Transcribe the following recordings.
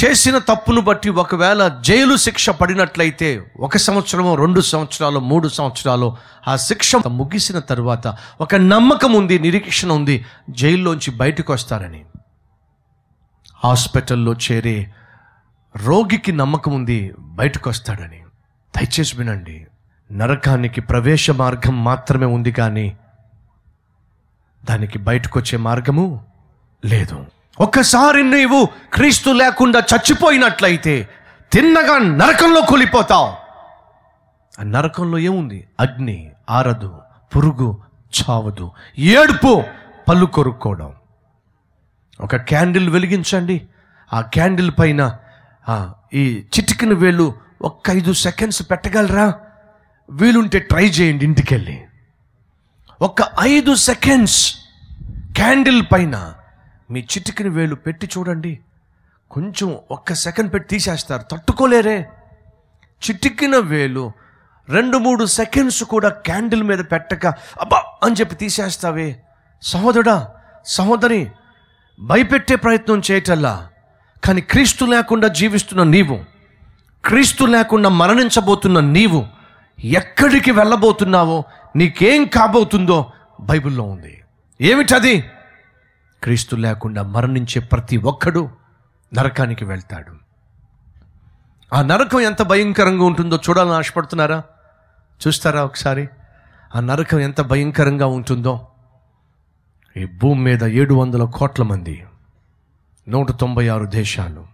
చేసిన తప్పును బట్టి ఒకవేళ జైలు శిక్ష పడినట్లయితే ఒక సంవత్సరమో రెండు సంవత్సరాలు మూడు సంవత్సరాలు ఆ శిక్ష ముగిసిన తర్వాత ఒక నమ్మకం ఉంది నిరీక్షణ ఉంది జైల్లోంచి బయటకు వస్తారని హాస్పిటల్లో చేరే రోగికి నమ్మకం ఉంది బయటకు వస్తాడని దయచేసి వినండి నరకానికి ప్రవేశ మార్గం మాత్రమే ఉంది కానీ దానికి బయటకు వచ్చే మార్గము లేదు ఒక్కసారి నీవు క్రీస్తు లేకుండా చచ్చిపోయినట్లయితే తిన్నగా నరకంలో కూలిపోతావు ఆ నరకంలో ఏముంది అగ్ని ఆరదు పురుగు చావదు ఏడుపు పళ్ళు కొరుక్కోవడం ఒక క్యాండిల్ వెలిగించండి ఆ క్యాండిల్ పైన ఆ, ఈ చిటికిన వేలు ఒక్క ఐదు సెకండ్స్ పెట్టగలరా వీలుంటే ట్రై చేయండి ఇంటికెళ్ళి ఒక ఐదు సెకండ్స్ క్యాండిల్ పైన మీ చిటికిన వేలు పెట్టి చూడండి కొంచెం ఒక్క సెకండ్ పెట్టి తీసేస్తారు తట్టుకోలేరే చిటికిన వేలు రెండు మూడు సెకండ్స్ కూడా క్యాండిల్ మీద పెట్టక అబ్బా అని చెప్పి తీసేస్తావే సహోదరుడా సహోదరి భయపెట్టే ప్రయత్నం చేయటల్లా కానీ క్రీస్తు లేకుండా జీవిస్తున్న నీవు క్రీస్తు లేకుండా మరణించబోతున్న నీవు ఎక్కడికి వెళ్ళబోతున్నావో నీకేం కాబోతుందో బైబిల్లో ఉంది ఏమిటది క్రీస్తు లేకుండా మరణించే ప్రతి ఒక్కడు నరకానికి వెళ్తాడు ఆ నరకం ఎంత భయంకరంగా ఉంటుందో చూడాలని ఆశపడుతున్నారా చూస్తారా ఒకసారి ఆ నరకం ఎంత భయంకరంగా ఉంటుందో ఈ భూమి మీద ఏడు వందల కోట్ల మంది నూట తొంభై ఆరు దేశాలు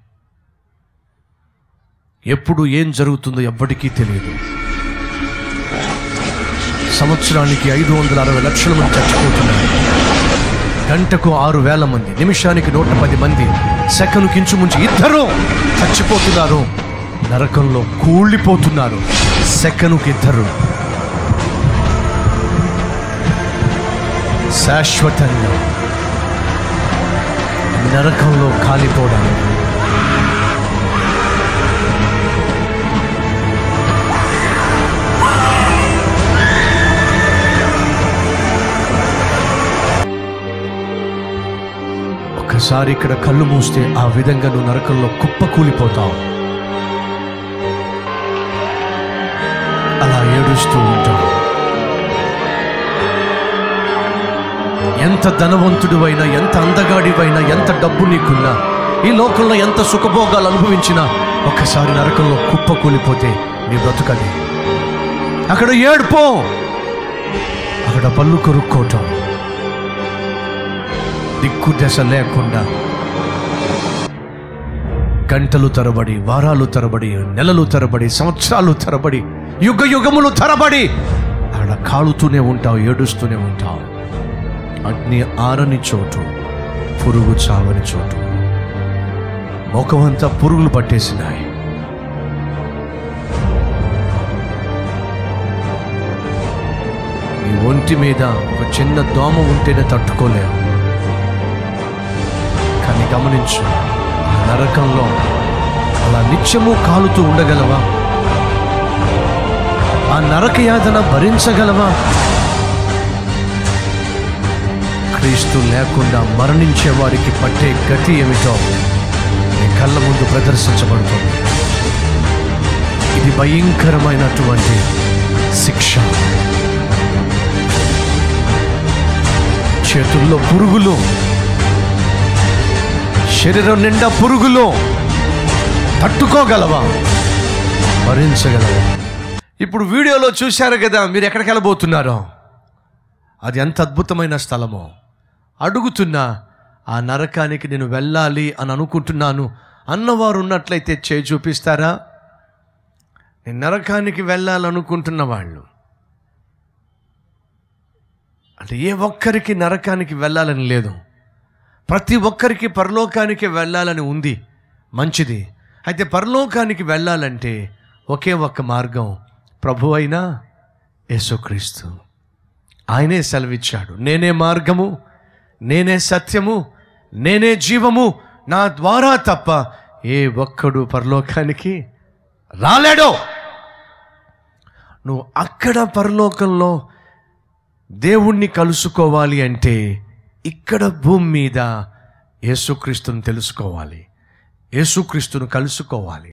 ఎప్పుడు ఏం జరుగుతుందో ఎవ్వడికీ తెలియదు సంవత్సరానికి ఐదు వందల అరవై లక్షల మంది చచ్చిపోతున్నారు గంటకు ఆరు వేల మంది నిమిషానికి నూట పది మంది సెకనుకి ఇంచుమించు ఇద్దరు చచ్చిపోతున్నారు నరకంలో కూలిపోతున్నారు సెకనుకి ఇద్దరు శాశ్వతంగా నరకంలో కాలిపోవడానికి ఒక్కసారి ఇక్కడ కళ్ళు మూస్తే ఆ విధంగా నువ్వు నరకంలో కుప్ప కూలిపోతావు అలా ఏడుస్తూ ఉంటావు ఎంత ధనవంతుడివైనా ఎంత అందగాడివైనా ఎంత డబ్బు నీకున్నా ఈ లోకంలో ఎంత సుఖభోగాలు అనుభవించినా ఒక్కసారి నరకంలో కుప్ప కూలిపోతే నీ బ్రతుకది అక్కడ ఏడుపో అక్కడ పళ్ళు కొరుక్కోవటం దిక్కు దశ లేకుండా గంటలు తరబడి వారాలు తరబడి నెలలు తరబడి సంవత్సరాలు తరబడి యుగ యుగములు తరబడి అక్కడ కాలుతూనే ఉంటావు ఏడుస్తూనే ఉంటావు అగ్ని ఆరని చోటు పురుగు చావని చోటు ముఖమంతా పురుగులు పట్టేసినాయి నీ ఒంటి మీద ఒక చిన్న దోమ ఉంటేనే తట్టుకోలేవు కానీ గమనించు ఆ నరకంలో అలా నిత్యము కాలుతూ ఉండగలవా ఆ నరక యాతన భరించగలవా క్రీస్తు లేకుండా మరణించే వారికి పట్టే గతి ఏమిటో నీ కళ్ళ ముందు ప్రదర్శించబడుతుంది ఇది భయంకరమైనటువంటి శిక్ష చేతుల్లో పురుగులు శరీరం నిండా పురుగులు తట్టుకోగలవా భరించగలవా ఇప్పుడు వీడియోలో చూశారు కదా మీరు ఎక్కడికి వెళ్ళబోతున్నారో అది ఎంత అద్భుతమైన స్థలమో అడుగుతున్నా ఆ నరకానికి నేను వెళ్ళాలి అని అనుకుంటున్నాను అన్నవారు ఉన్నట్లయితే చేయి చూపిస్తారా నేను నరకానికి వెళ్ళాలనుకుంటున్న వాళ్ళు అంటే ఏ ఒక్కరికి నరకానికి వెళ్ళాలని లేదు ప్రతి ఒక్కరికి పరలోకానికి వెళ్ళాలని ఉంది మంచిది అయితే పరలోకానికి వెళ్ళాలంటే ఒకే ఒక్క మార్గం ప్రభు అయినా యేసుక్రీస్తు ఆయనే సెలవిచ్చాడు నేనే మార్గము నేనే సత్యము నేనే జీవము నా ద్వారా తప్ప ఏ ఒక్కడు పరలోకానికి రాలేడో నువ్వు అక్కడ పరలోకంలో దేవుణ్ణి కలుసుకోవాలి అంటే ఇక్కడ భూమి మీద యేసుక్రీస్తుని తెలుసుకోవాలి యేసుక్రీస్తును కలుసుకోవాలి